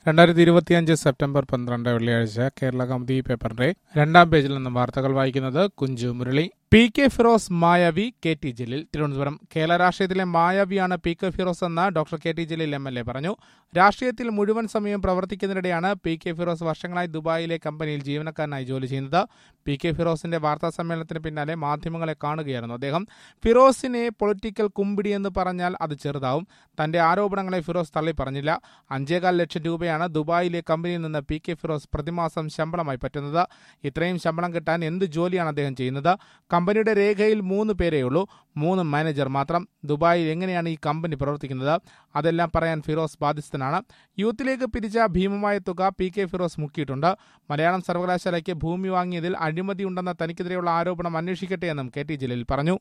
രണ്ടായിരത്തി ഇരുപത്തിയഞ്ച് സെപ്റ്റംബർ പന്ത്രണ്ട് വെള്ളിയാഴ്ച കേരള കൗമുദി പേപ്പറിന്റെ രണ്ടാം പേജിൽ നിന്നും വാർത്തകൾ വായിക്കുന്നത് കുഞ്ചു മുരളി പി കെ ഫിറോസ് മായാവി കെ ടി ജലീൽ തിരുവനന്തപുരം കേരള രാഷ്ട്രീയത്തിലെ മായാവിയാണ് പി കെ ഫിറോസ് എന്ന് doctor K T Jaleel M L A പറഞ്ഞു രാഷ്ട്രീയത്തിൽ മുഴുവൻ സമയം പ്രവർത്തിക്കുന്നതിനിടെയാണ് പി കെ ഫിറോസ് വർഷങ്ങളായി ദുബായിലെ കമ്പനിയിൽ ജീവനക്കാരനായി ജോലി ചെയ്യുന്നത് പി കെ ഫിറോസിന്റെ വാർത്താ സമ്മേളനത്തിന് പിന്നാലെ മാധ്യമങ്ങളെ കാണുകയായിരുന്നു അദ്ദേഹം ഫിറോസിനെ പൊളിറ്റിക്കൽ കുമ്പിടി എന്ന് പറഞ്ഞാൽ അത് ചെറുതാവും തന്റെ ആരോപണങ്ങളെ ഫിറോസ് തള്ളി പറഞ്ഞില്ല അഞ്ചേകാൽ ലക്ഷം രൂപയാണ് ദുബായിലെ കമ്പനിയിൽ നിന്ന് പി കെ ഫിറോസ് പ്രതിമാസം ശമ്പളമായി പറ്റുന്നത് ഇത്രയും ശമ്പളം കിട്ടാൻ എന്ത് ജോലിയാണ് അദ്ദേഹം ചെയ്യുന്നത് കമ്പനിയുടെ രേഖയിൽ മൂന്ന് പേരേയുള്ളൂ മൂന്ന് മാനേജർ മാത്രം ദുബായിൽ എങ്ങനെയാണ് ഈ കമ്പനി പ്രവർത്തിക്കുന്നത് അതെല്ലാം പറയാൻ ഫിറോസ് ബാധ്യസ്ഥനാണ് യൂത്തിലേക്ക് പിരിച്ച ഭീമമായ തുക പി കെ ഫിറോസ് മുക്കിയിട്ടുണ്ട് മലയാളം സർവകലാശാലയ്ക്ക് ഭൂമി വാങ്ങിയതിൽ അഴിമതിയുണ്ടെന്ന തനിക്കെതിരെയുള്ള ആരോപണം അന്വേഷിക്കട്ടെ എന്നും കെ ടി ജലീൽ പറഞ്ഞു